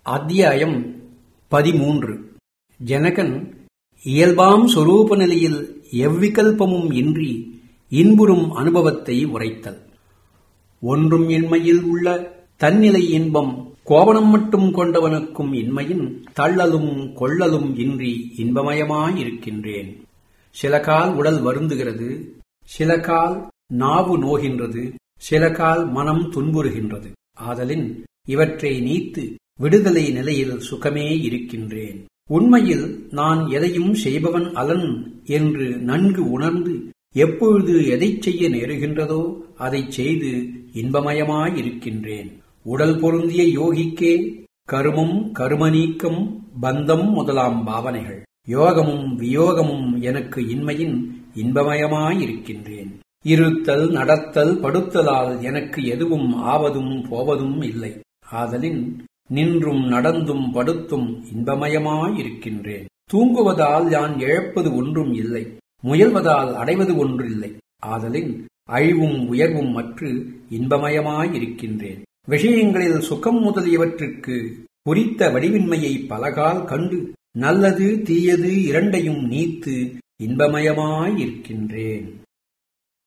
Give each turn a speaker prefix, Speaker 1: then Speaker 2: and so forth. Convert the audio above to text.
Speaker 1: அத்தியாயம் பதிமூன்று ஜனகன் இயல்பாம் சொரூப நிலையில் எவ்விகல்பமும் இன்றி இன்புறும் அனுபவத்தை உரைத்தல் ஒன்றும் இன்மையில் உள்ள தன்னிலை இன்பம் கோவணம் மட்டும் கொண்டவனுக்கும் இன்மையின் தள்ளலும் கொள்ளலும் இன்றி இன்பமயமாயிருக்கின்றேன் சில கால் உடல் வருந்துகிறது சில கால் நாவு நோகின்றது சில கால் மனம் துன்புறுகின்றது ஆதலின் இவற்றை நீத்து விடுதலை நிலையில் சுகமே இருக்கின்றேன் உண்மையில் நான் எதையும் செய்பவன் அலன் என்று நன்கு உணர்ந்து எப்பொழுது எதைச் செய்ய நேருகின்றதோ அதைச் செய்து இன்பமயமாயிருக்கின்றேன் உடல் பொருந்திய யோகிக்கே கருமம் கருமநீக்கம் பந்தம் முதலாம் பாவனைகள் யோகமும் வியோகமும் எனக்கு இன்மையின் இன்பமயமாயிருக்கின்றேன் இருத்தல் நடத்தல் படுத்தலால் எனக்கு எதுவும் ஆவதும் போவதும் இல்லை ஆதலின் நின்றும் நடந்தும் படுத்தும் இன்பமயமாயிருக்கின்றேன் தூங்குவதால் யான் இழப்பது ஒன்றும் இல்லை முயல்வதால் அடைவது ஒன்றில்லை ஆதலின் அழிவும் உயர்வும் மற்று இன்பமயமாயிருக்கின்றேன் விஷயங்களில் சுகம் முதலியவற்றிற்கு குறித்த வடிவின்மையை பலகால் கண்டு நல்லது தீயது இரண்டையும் நீத்து இன்பமயமாயிருக்கின்றேன்